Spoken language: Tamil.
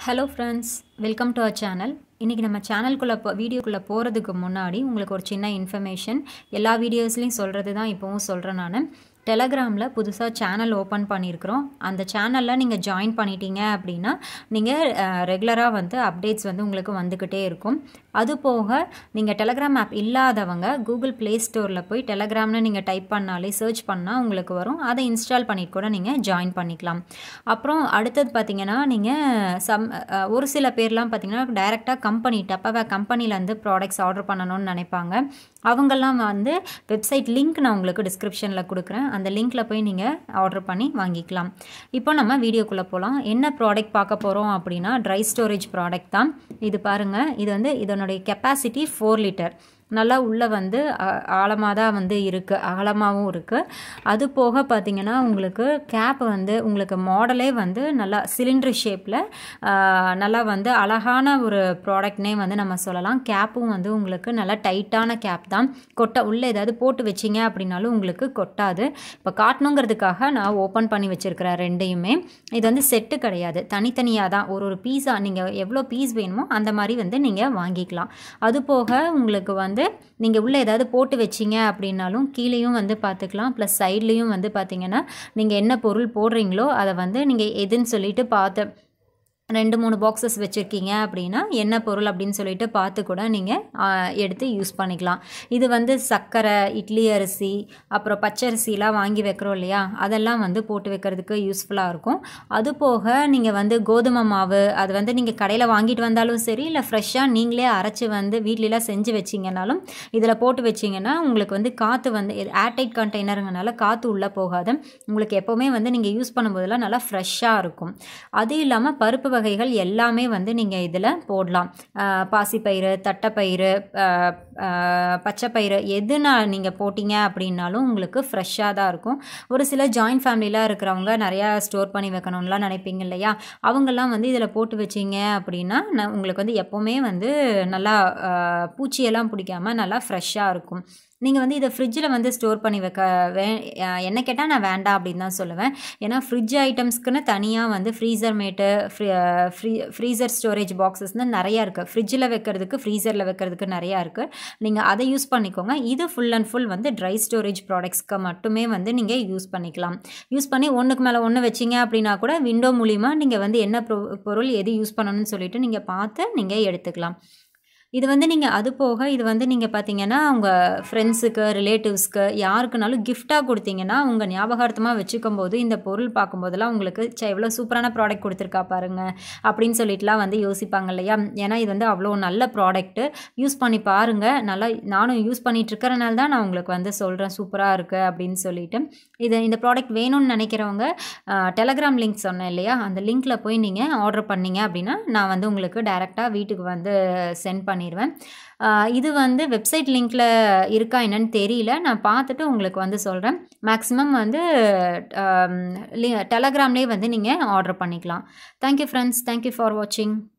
hello friends welcome to our channel இன்றைக்கி நம்ம சேனல்குள்ளே போ வீடியோக்குள்ளே போகிறதுக்கு முன்னாடி உங்களுக்கு ஒரு சின்ன இன்ஃபர்மேஷன் எல்லா வீடியோஸ்லையும் சொல்கிறது தான் இப்போவும் சொல்கிறேன் நான் டெலகிராமில் புதுசாக சேனல் ஓப்பன் பண்ணியிருக்கிறோம் அந்த சேனலில் நீங்கள் ஜாயின் பண்ணிட்டீங்க அப்படின்னா நீங்கள் ரெகுலராக வந்து அப்டேட்ஸ் வந்து உங்களுக்கு வந்துக்கிட்டே இருக்கும் அது போக நீங்கள் டெலகிராம் ஆப் இல்லாதவங்க கூகுள் ப்ளே ஸ்டோரில் போய் டெலகிராம்னு நீங்கள் டைப் பண்ணாலே சர்ச் பண்ணால் உங்களுக்கு வரும் அதை இன்ஸ்டால் பண்ணிட்டு கூட நீங்கள் ஜாயின் பண்ணிக்கலாம் அப்புறம் அடுத்தது பார்த்தீங்கன்னா நீங்கள் சம் அஹ், ஒரு சில பேர்லாம் பார்த்தீங்கன்னா டைரெக்டாக கம்பெனி டப்பாவே கம்பெனிலேருந்து ப்ராடக்ட்ஸ் ஆர்டர் பண்ணணும்னு நினைப்பாங்க அவங்கெல்லாம் வந்து வெப்சைட் லிங்க் நான் உங்களுக்கு டிஸ்கிரிப்ஷனில் கொடுக்குறேன் அந்த லிங்க்கில் போய் நீங்கள் ஆர்டர் பண்ணி வாங்கிக்கலாம் இப்போ நம்ம வீடியோக்குள்ளே போகலாம் என்ன ப்ராடக்ட் பார்க்க போகிறோம் அப்படின்னா ட்ரை ஸ்டோரேஜ் ப்ராடக்ட் தான் இது பாருங்கள் இது வந்து இதனுடைய கெப்பாசிட்டி ஃபோர் லிட்டர் நல்லா உள்ளே வந்து ஆழமாக தான் வந்து இருக்குது அகலமாகவும் இருக்குது அது போக பார்த்தீங்கன்னா உங்களுக்கு கேப் வந்து உங்களுக்கு மாடலே வந்து நல்லா சிலிண்டர் ஷேப்பில் நல்லா வந்து அழகான ஒரு ப்ராடக்ட்னே வந்து நம்ம சொல்லலாம் கேப்பும் வந்து உங்களுக்கு நல்லா டைட்டான கேப் தான் கொட்டை உள்ளே ஏதாவது போட்டு வச்சிங்க அப்படின்னாலும் உங்களுக்கு கொட்டாது இப்போ காட்டணுங்கிறதுக்காக நான் ஓப்பன் பண்ணி வச்சுருக்கிறேன் ரெண்டையுமே இது வந்து செட்டு கிடையாது தனித்தனியாக தான் ஒரு ஒரு பீஸா நீங்கள் எவ்வளோ பீஸ் வேணுமோ அந்த மாதிரி வந்து நீங்கள் வாங்கிக்கலாம் அது போக உங்களுக்கு வந்து நீங்கள் உள்ளே ஏதாவது போட்டு வச்சிங்க அப்படின்னாலும் கீழேயும் வந்து பார்த்துக்கலாம் ப்ளஸ் சைட்லேயும் வந்து பார்த்தீங்கன்னா நீங்கள் என்ன பொருள் போடுறீங்களோ அதை வந்து நீங்கள் எதுன்னு சொல்லிட்டு பார்த்து ரெண்டு மூணு பாக்ஸஸ் வச்சுருக்கீங்க அப்படின்னா என்ன பொருள் அப்படின்னு சொல்லிட்டு பார்த்து கூட நீங்கள் எடுத்து யூஸ் பண்ணிக்கலாம் இது வந்து சர்க்கரை இட்லி அரிசி அப்புறம் பச்சரிசிலாம் வாங்கி வைக்கிறோம் இல்லையா அதெல்லாம் வந்து போட்டு வைக்கிறதுக்கு யூஸ்ஃபுல்லாக இருக்கும் அது போக நீங்கள் வந்து கோதுமை மாவு அது வந்து நீங்கள் கடையில் வாங்கிட்டு வந்தாலும் சரி இல்லை ஃப்ரெஷ்ஷாக நீங்களே அரைச்சி வந்து வீட்லலாம் செஞ்சு வச்சிங்கனாலும் இதில் போட்டு வச்சிங்கன்னா உங்களுக்கு வந்து காற்று வந்து ஏர்டைட் கண்டெய்னருங்கனால காற்று உள்ளே போகாது உங்களுக்கு எப்போவுமே வந்து நீங்கள் யூஸ் பண்ணும்போதெல்லாம் நல்லா ஃப்ரெஷ்ஷாக இருக்கும் அது இல்லாமல் பருப்பு வகைகள் எல்லாமே வந்து நீங்கள் இதில் போடலாம் ஆஹ் பாசிப்பயிறு தட்டைப்பயிறு ஆஹ் ஆஹ் பச்சைப்பயிறு எதுனா நீங்கள் போட்டிங்க அப்படின்னாலும் உங்களுக்கு ஃப்ரெஷ்ஷாக தான் இருக்கும் ஒரு சில ஜாயின்ட் ஃபேமிலியில் இருக்கிறவங்க நிறையா ஸ்டோர் பண்ணி வைக்கணும்லாம் நினைப்பீங்க இல்லையா அவங்கெல்லாம் வந்து இதில் போட்டு வச்சிங்க அப்படின்னா ந- உங்களுக்கு வந்து எப்போவுமே வந்து நல்லா ஆஹ் பூச்சியெல்லாம் பிடிக்காம நல்லா ஃப்ரெஷ்ஷாக இருக்கும் நீங்கள் வந்து இதை ஃப்ரிட்ஜில் வந்து ஸ்டோர் பண்ணி வைக்க வே அஹ் என்ன கேட்டால் நான் வேண்டாம் அப்படின்னு தான் சொல்லுவேன் ஏன்னா ஃப்ரிட்ஜ் ஐட்டம்ஸ்க்குன்னு தனியாக வந்து ஃப்ரீசர் மேட்டு ஃப்ரீ ஃப்ரீ ஃப்ரீசர் ஸ்டோரேஜ் பாக்ஸஸ்னு நிறையா இருக்குது ஃப்ரிட்ஜில் வைக்கிறதுக்கு ஃப்ரீசரில் வைக்கிறதுக்கு நிறையா இருக்குது நீங்கள் அதை யூஸ் பண்ணிக்கோங்க இது ஃபுல் அண்ட் ஃபுல் வந்து ட்ரை ஸ்டோரேஜ் ப்ராடக்ட்ஸ்க்கு மட்டுமே வந்து நீங்கள் யூஸ் பண்ணிக்கலாம் யூஸ் பண்ணி ஒன்றுக்கு மேலே ஒன்று வச்சிங்க அப்படின்னா கூட விண்டோ மூலிமா நீங்கள் வந்து என்ன பொ- பொருள் எது யூஸ் பண்ணணும்னு சொல்லிட்டு நீங்கள் பார்த்து நீங்கள் எடுத்துக்கலாம் இது வந்து நீங்கள் அது போக இது வந்து நீங்கள் பார்த்தீங்கன்னா உங்கள் ஃப்ரெண்ட்ஸுக்கு ரிலேட்டிவ்ஸ்க்கு யாருக்குனாலும் கிஃப்டாக கொடுத்தீங்கன்னா உங்கள் ஞாபகார்த்தமாக வச்சுக்கும் போது இந்த பொருள் பார்க்கும்போதெல்லாம் உங்களுக்கு ச்சே எவ்வளோ சூப்பரான ப்ராடக்ட் கொடுத்துருக்கா பாருங்க அப்படின்னு சொல்லிட்டுலாம் வந்து யோசிப்பாங்க இல்லையா ஏன்னா இது வந்து அவ்வளோ நல்ல ப்ராடக்ட்டு யூஸ் பண்ணி பாருங்கள் நல்லா நானும் யூஸ் பண்ணிட்டு இருக்கறனால தான் நான் உங்களுக்கு வந்து சொல்கிறேன் சூப்பராக இருக்குது அப்படின்னு சொல்லிட்டு இது இந்த ப்ராடக்ட் வேணும்னு நினைக்கிறவங்க டெலகிராம் லிங்க் சொன்னேன் இல்லையா அந்த லிங்க்கில் போய் நீங்கள் ஆர்டர் பண்ணீங்க அப்படின்னா நான் வந்து உங்களுக்கு டைரெக்டாக வீட்டுக்கு வந்து சென்ட் பண்ணிடுவேன் ஆஹ் இது வந்து வெப்சைட் லிங்க்கில் இருக்கா என்னன்னு தெரியல நான் பார்த்துட்டு உங்களுக்கு வந்து சொல்கிறேன் மேக்ஸிமம் வந்து டெலகிராம்லேயே வந்து நீங்கள் ஆர்டர் பண்ணிக்கலாம் தேங்க்யூ ஃப்ரெண்ட்ஸ் தேங்க்யூ ஃபார் வாட்சிங்